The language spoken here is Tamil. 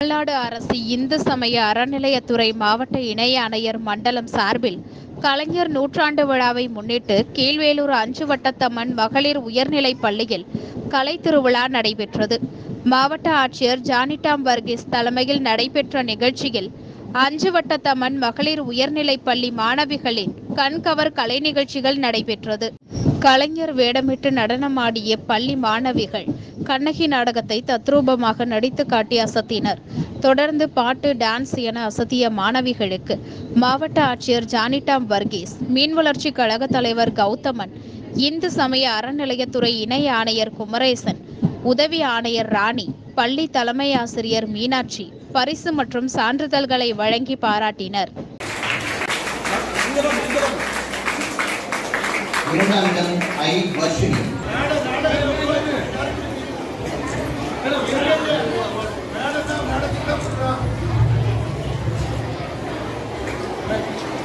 தமிழ்நாடு அரசு இந்து சமய அறநிலையத்துறை மாவட்ட இணை ஆணையர் மண்டலம் சார்பில் கலைஞர் நூற்றாண்டு விழாவை முன்னிட்டு கீழ்வேலூர் அஞ்சு வட்டத்தம்மன் மகளிர் உயர்நிலைப் பள்ளியில் கலை திருவிழா நடைபெற்றது மாவட்ட ஆட்சியர் ஜானிடாம் வர்கீஸ் தலைமையில் நடைபெற்ற நிகழ்ச்சியில் அஞ்சு வட்டத்தம்மன் மகளிர் உயர்நிலைப் பள்ளி மாணவிகளின் கண்கவர் கலை நிகழ்ச்சிகள் நடைபெற்றது கலைஞர் வேடமிட்டு நடனமாடிய பள்ளி மாணவிகள் கண்ணகி நாடகத்தை தத்ரூபமாக நடித்து காட்டி அசத்தினர் தொடர்ந்து பாட்டு டான்ஸ் என அசத்திய மாணவிகளுக்கு மாவட்ட ஆட்சியர் ஜானிடாம் வர்கீஸ் மீன் வளர்ச்சி கழக தலைவர் கௌதமன் இந்து சமய அறநிலையத்துறை இணை ஆணையர் குமரேசன் உதவி ஆணையர் ராணி பள்ளி தலைமை ஆசிரியர் மீனாட்சி பரிசு மற்றும் சான்றிதழ்களை வழங்கி பாராட்டினர் இரண்டாம் இடம் ஐ வர்ஷினி மேடம்